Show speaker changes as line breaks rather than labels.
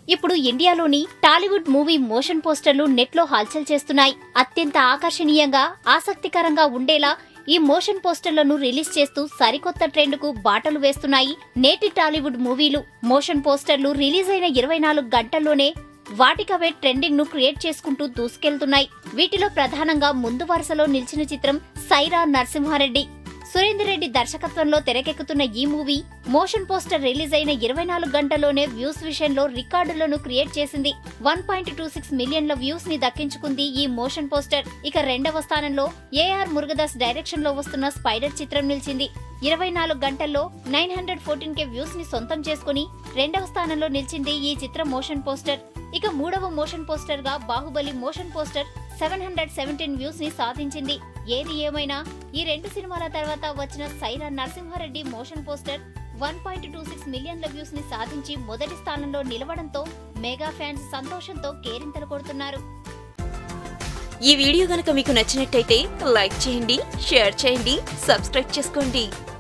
ఇప్పుడు ఇండియాలోని Tollywood movie motion పోస్టర్లు నెట్లో హల్చల్ చేస్తున్నాయి అత్యంత ఆకర్షణీయంగా ఆసక్తికరంగా ఉండేలా ఈ మోషన్ పోస్టర్లను రిలీజ్ చేస్తూ సరికొత్త ట్రెండ్ కు బాటలు వేస్తున్నాయి నేటి టాలీవుడ్ మూవీలు మోషన్ పోస్టర్లు రిలీజ్ అయిన ఇరవై నాలుగు గంటల్లోనే వాటికవే ట్రెండింగ్ ను క్రియేట్ చేసుకుంటూ దూసుకెళ్తున్నాయి వీటిలో ప్రధానంగా ముందు వరుసలో నిలిచిన చిత్రం సైరా నరసింహారెడ్డి సురేందర్ రెడ్డి దర్శకత్వంలో తెరకెక్కుతున్న ఈ మూవీ మోషన్ పోస్టర్ రిలీజ్ అయిన ఇరవై నాలుగు గంటల్లోనే వ్యూస్ విషయంలో రికార్డులను క్రియేట్ చేసింది వన్ పాయింట్ టూ సిక్స్ మిలియన్ల వ్యూస్ ని దక్కించుకుంది ఈ మోషన్ పోస్టర్ ఇక రెండవ స్థానంలో ఏఆర్ మురుగదాస్ డైరెక్షన్ లో వస్తున్న స్పైడర్ చిత్రం నిలిచింది ఇరవై నాలుగు గంటల్లో nine hundred fourteen K views ని సొంతం చేసుకుని రెండవ స్థానంలో నిలిచింది ఈ చిత్ర మోషన్ పోస్టర్ ఇక మూడవ మోషన్ పోస్టర్ గా Baahubali motion poster seven hundred seventeen views ని సాధించింది ఏది ఏమైనా ఈ రెండు సినిమాల తర్వాత వచ్చిన Sye Raa Narasimhareddy motion poster one point two six మిలియన్ల వ్యూస్ ని సాధించి మొదటి స్థానంలో నిలవడంతో మెగా ఫ్యాన్స్ సంతోషంతో కేరింతలు కొడుతున్నారు
ఈ వీడియో గనక మీకు నచ్చినట్టయితే లైక్ చేయండి షేర్ చేయండి సబ్స్క్రైబ్ చేసుకోండి